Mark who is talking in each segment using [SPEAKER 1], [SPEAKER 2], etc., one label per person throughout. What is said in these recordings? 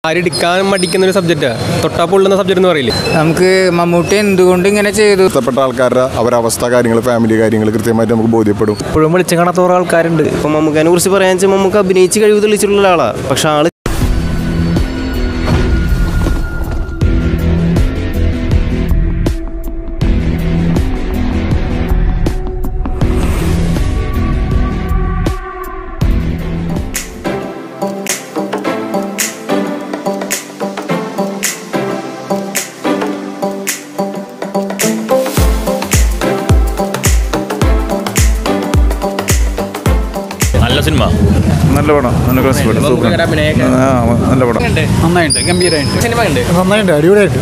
[SPEAKER 1] ആരെടുക്കാൻ മടിക്കുന്ന ഒരു സബ്ജക്റ്റാണ് തൊട്ടാ പൊള്ളുന്ന സബ്ജക്റ്റ് എന്ന് പറയില്ലേ
[SPEAKER 2] നമുക്ക് മമ്മൂട്ടി എന്തുകൊണ്ട് ഇങ്ങനെ ചെയ്തു
[SPEAKER 3] ഇഷ്ടപ്പെട്ട ആൾക്കാരുടെ അവരവസ്ഥ കാര്യങ്ങൾ ഫാമിലി കാര്യങ്ങൾ കൃത്യമായിട്ട് നമുക്ക് ബോധ്യപ്പെടും
[SPEAKER 4] ഇപ്പോഴും വിളിച്ചു കാണാത്ത കുറേ ആൾക്കാരുണ്ട്
[SPEAKER 5] ഇപ്പം മമ്മൂക്കാനെ കുറിച്ച് പറയാൻ വെച്ചാൽ മമ്മൂക്ക അഭിനയിച്ച് കഴിവ് തെളിച്ചിട്ടുള്ള ഒരാളാണ് പക്ഷെ ആള്
[SPEAKER 6] നല്ല സിനിമ
[SPEAKER 7] നല്ല പടം നല്ല ക്ലാസ് സൂപ്പർ ആ നല്ല പടം
[SPEAKER 2] നന്നായിട്ട് ഗംഭീരമായിട്ട്
[SPEAKER 8] നന്നായിട്ട് അടിപൊളിയായിട്ട്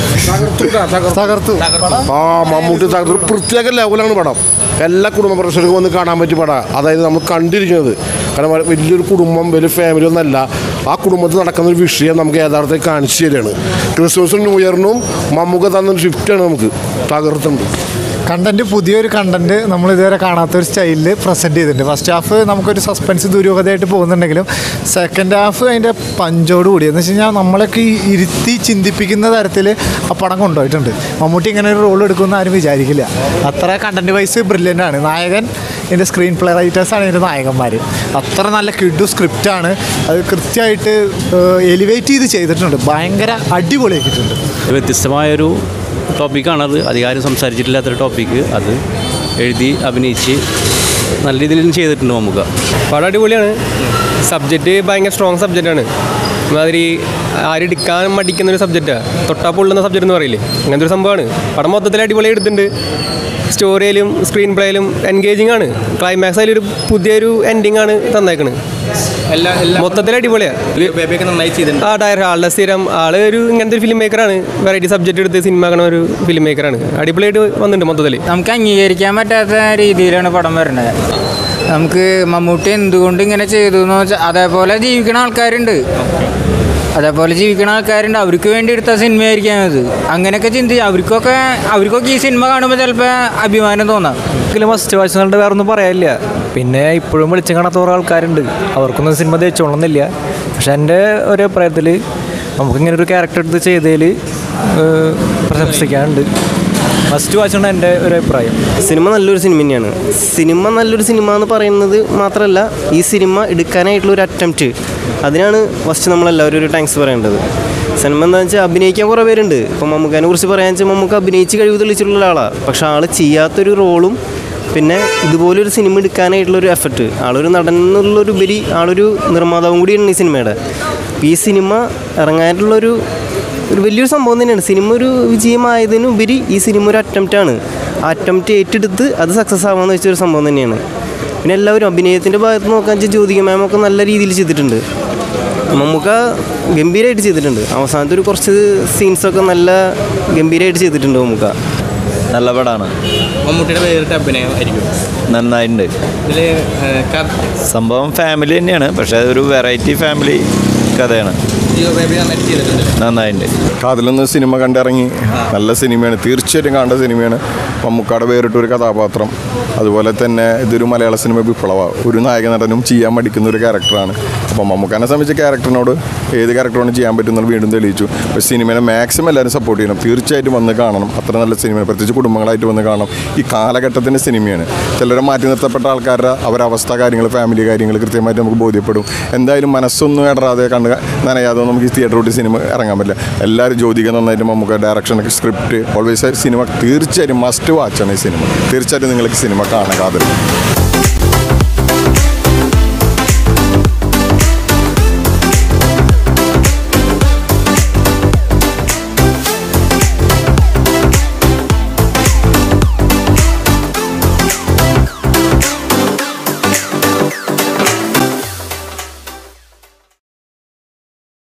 [SPEAKER 8] തകർത്തു
[SPEAKER 9] ആ മമ്മൂട്ടി തകർത്ത് ഒരു പ്രത്യേക ലെവലാണ് പടം എല്ലാ കുടുംബ പ്രേക്ഷകർക്കും വന്ന് കാണാൻ പറ്റിയ പടം അതായത് നമ്മൾ കണ്ടിരിക്കുന്നത് കാരണം വ- വലിയൊരു കുടുംബം വലിയ ഫാമിലി ഒന്നല്ല ആ കുടുംബത്തിൽ നടക്കുന്ന ഒരു വിഷയം നമുക്ക് യഥാർത്ഥത്തിൽ കാണിച്ചു തരികയാണ് ക്രിസ്മസും ന്യൂ ഇയറിനും മമ്മൂക്ക തന്നൊരു ഷിഫ്റ്റാണ് നമുക്ക് തകർത്തുണ്ട്
[SPEAKER 8] കണ്ടന്റ് പുതിയൊരു കണ്ടന്റ് നമ്മൾ ഇതുവരെ കാണാത്ത ഒരു സ്റ്റൈലിൽ പ്രസന്റ് ചെയ്തിട്ടുണ്ട് ഫസ്റ്റ് ഹാഫ് നമുക്കൊരു സസ്പെൻസ് ദുരൂഹതയായിട്ട് പോകുന്നുണ്ടെങ്കിലും സെക്കൻഡ് ഹാഫ് അതിൻ്റെ പഞ്ചോട് കൂടി എന്ന് വെച്ച് കഴിഞ്ഞാൽ നമ്മളൊക്കെ ഈ ഇരുത്തി ചിന്തിപ്പിക്കുന്ന തരത്തിൽ ആ പടം കൊണ്ടുപോയിട്ടുണ്ട് മമ്മൂട്ടി ഇങ്ങനെ ഒരു റോൾ എടുക്കുമെന്ന് ആരും വിചാരിക്കില്ല അത്ര കണ്ടന്റ് വൈസ് ബ്രില്യൻ്റ് ആണ് നായകൻ ഇതിൻ്റെ സ്ക്രീൻ പ്ലേ റൈറ്റേഴ്സാണ് ഇതിൻ്റെ നായകന്മാർ അത്ര നല്ല കിഡു സ്ക്രിപ്റ്റാണ് അത് കൃത്യമായിട്ട് എലിവേറ്റ് ചെയ്ത് ചെയ്തിട്ടുണ്ട് ഭയങ്കര അടിപൊളിയാക്കിയിട്ടുണ്ട്
[SPEAKER 6] വ്യത്യസ്തമായൊരു ടോപ്പിക്കാണത് അധികാരം സംസാരിച്ചിട്ടില്ലാത്തൊരു ടോപ്പിക്ക് അത് എഴുതി അഭിനയിച്ച് നല്ല രീതിയിൽ ചെയ്തിട്ടുണ്ട് നമുക്ക്
[SPEAKER 1] പടം അടിപൊളിയാണ് സബ്ജക്റ്റ് ഭയങ്കര സ്ട്രോങ് സബ്ജക്റ്റാണ് മാതിരി ആരെടുക്കാൻ മടിക്കുന്ന ഒരു സബ്ജക്റ്റാണ് തൊട്ടാ പൊള്ളുന്ന സബ്ജക്റ്റ് എന്ന് പറയില്ലേ അങ്ങനത്തെ ഒരു സംഭവമാണ് പടം മൊത്തത്തിൽ അടിപൊളി എടുത്തിട്ടുണ്ട് സ്റ്റോറിയിലും സ്ക്രീൻ പ്ലേയിലും എൻഗേജിങ് ആണ് ക്ലൈമാക്സ് അതിലൊരു പുതിയൊരു എൻഡിങ് ആണ് തന്നേക്കണ് മൊത്തത്തിൽ അടിപൊളിയാണ്
[SPEAKER 5] നന്നായി ചെയ്തിട്ടുണ്ട്
[SPEAKER 1] ആ ഡയർ ആളുടെ സ്ഥിരം ആള് ഒരു ഇങ്ങനത്തെ ഒരു ഫിലിം മേക്കറാണ് വെറൈറ്റി സബ്ജക്റ്റ് എടുത്ത് സിനിമ ആക്കണ ഒരു ഫിലിം മേക്കറാണ് അടിപൊളിയായിട്ട് വന്നിട്ടുണ്ട് മൊത്തത്തിൽ
[SPEAKER 2] നമുക്ക് അംഗീകരിക്കാൻ പറ്റാത്ത രീതിയിലാണ് പടം വരുന്നത് നമുക്ക് മമ്മൂട്ടി എന്തുകൊണ്ട് ഇങ്ങനെ ചെയ്തു എന്ന് വെച്ചാൽ അതേപോലെ ജീവിക്കണ ആൾക്കാരുണ്ട് അതേപോലെ ജീവിക്കണ ആൾക്കാരുണ്ട് അവർക്ക് വേണ്ടി എടുത്ത സിനിമയായിരിക്കാം അത് അങ്ങനെയൊക്കെ ചിന്തി അവർക്കൊക്കെ അവർക്കൊക്കെ ഈ സിനിമ കാണുമ്പോൾ ചിലപ്പോൾ അഭിമാനം തോന്നാം
[SPEAKER 4] ഒരിക്കലും മസ്റ്റ് വാച്ച് കണ്ട് വേറെ ഒന്നും പറയാനില്ല പിന്നെ ഇപ്പോഴും വിളിച്ചു കാണാത്ത കുറേ ആൾക്കാരുണ്ട് അവർക്കൊന്നും സിനിമ തേച്ചോളന്നില്ല പക്ഷെ എൻ്റെ ഒരു അഭിപ്രായത്തിൽ നമുക്കിങ്ങനെ ഒരു ക്യാരക്ടർ എടുത്ത് ചെയ്തതിൽ പ്രശംസിക്കാനുണ്ട് മസ്റ്റ് വാച്ച് ആണ് എൻ്റെ ഒരു അഭിപ്രായം
[SPEAKER 5] സിനിമ നല്ലൊരു സിനിമ തന്നെയാണ് സിനിമ നല്ലൊരു സിനിമ എന്ന് പറയുന്നത് മാത്രമല്ല ഈ സിനിമ എടുക്കാനായിട്ടുള്ള ഒരു അറ്റംപ്റ്റ് അതിനാണ് ഫസ്റ്റ് നമ്മളെല്ലാവരും ഒരു താങ്ക്സ് പറയേണ്ടത് സിനിമ എന്താണെന്ന് വെച്ചാൽ അഭിനയിക്കാൻ കുറേ പേരുണ്ട് ഇപ്പം മമ്മൂക്കാനെ കുറിച്ച് പറയാൻ വെച്ചാൽ മമ്മൂക്ക അഭിനയിച്ച് കഴിവ് തെളിച്ചിട്ടുള്ള ഒരാളാണ് പക്ഷേ ആൾ ചെയ്യാത്തൊരു റോളും പിന്നെ ഇതുപോലൊരു സിനിമ എടുക്കാനായിട്ടുള്ള ഒരു എഫർട്ട് ആളൊരു നടൻ എന്നുള്ളൊരുപരി ആളൊരു നിർമ്മാതാവും കൂടിയാണ് ഈ സിനിമയുടെ അപ്പോൾ ഈ സിനിമ ഇറങ്ങാനായിട്ടുള്ളൊരു ഒരു വലിയൊരു സംഭവം തന്നെയാണ് സിനിമ ഒരു വിജയമായതിനുപരി ഈ സിനിമ ഒരു അറ്റംപ്റ്റ് ആണ് ആ അറ്റംപ്റ്റ് ഏറ്റെടുത്ത് അത് സക്സസ് ആവാന്ന് വെച്ചൊരു സംഭവം തന്നെയാണ് പിന്നെ എല്ലാവരും അഭിനയത്തിൻ്റെ ഭാഗത്ത് നോക്കാൻ വെച്ചാൽ ജ്യോതിക മാമൊക്കെ നല്ല രീതിയിൽ ചെയ്തിട്ടുണ്ട് മമ്മൂക്ക ഗംഭീരമായിട്ട് ചെയ്തിട്ടുണ്ട് അവസാനത്തെ ഒരു കുറച്ച് സീൻസൊക്കെ നല്ല ഗംഭീരമായിട്ട് ചെയ്തിട്ടുണ്ട് മമ്മൂക്ക
[SPEAKER 10] നല്ല പടമാണ്
[SPEAKER 5] മമ്മൂട്ടിയുടെ പേരിട്ട് അഭിനയം ആയിരിക്കും
[SPEAKER 10] നന്നായിട്ടുണ്ട്
[SPEAKER 5] ഇതിൽ
[SPEAKER 10] സംഭവം ഫാമിലി തന്നെയാണ് പക്ഷേ അതൊരു വെറൈറ്റി ഫാമിലി കഥയാണ്
[SPEAKER 5] നന്നായിട്ട് ചെയ്തിട്ടുണ്ട്
[SPEAKER 10] നന്നായിട്ടുണ്ട്
[SPEAKER 3] കാതിലൊന്ന് സിനിമ കണ്ടിറങ്ങി നല്ല സിനിമയാണ് തീർച്ചയായിട്ടും കാണേണ്ട സിനിമയാണ് മമ്മൂക്കാട് വേറിട്ടൊരു കഥാപാത്രം അതുപോലെ തന്നെ ഇതൊരു മലയാള സിനിമ വിപ്ലവമാണ് ഒരു നായക നടനും ചെയ്യാൻ മടിക്കുന്ന ഒരു ക്യാരക്ടറാണ് അപ്പോൾ മമ്മൂക്കാനെ സംബന്ധിച്ച ക്യാരക്ടറിനോട് ഏത് ക്യാരക്ടറാണ് ചെയ്യാൻ പറ്റുന്നത് വീണ്ടും തെളിയിച്ചു അപ്പോൾ സിനിമയെ മാക്സിമം എല്ലാവരും സപ്പോർട്ട് ചെയ്യണം തീർച്ചയായിട്ടും വന്ന് കാണണം അത്ര നല്ല സിനിമയാണ് പ്രത്യേകിച്ച് കുടുംബങ്ങളായിട്ട് വന്ന് കാണണം ഈ കാലഘട്ടത്തിൻ്റെ സിനിമയാണ് ചിലരെ മാറ്റി നിർത്തപ്പെട്ട ആൾക്കാരുടെ അവരവസ്ഥ കാര്യങ്ങൾ ഫാമിലി കാര്യങ്ങൾ കൃത്യമായിട്ട് നമുക്ക് ബോധ്യപ്പെടും എന്തായാലും മനസ്സൊന്നും ഇടറാതെ കണ്ട് നനയാതെ നമുക്ക് ഈ തിയേറ്റർ വിട്ട് സിനിമ ഇറങ്ങാൻ പറ്റില്ല എല്ലാവരും ജ്യോതിക നന്നായിട്ട് നമുക്ക് ഡയറക്ഷൻ സ്ക്രിപ്റ്റ് ഓൾവേസ് സിനിമ തീർച്ചയായും മസ്റ്റ് വാച്ചാണ് ഈ സിനിമ തീർച്ചയായിട്ടും നിങ്ങൾക്ക് സിനിമ കാണാൻ കാതൽ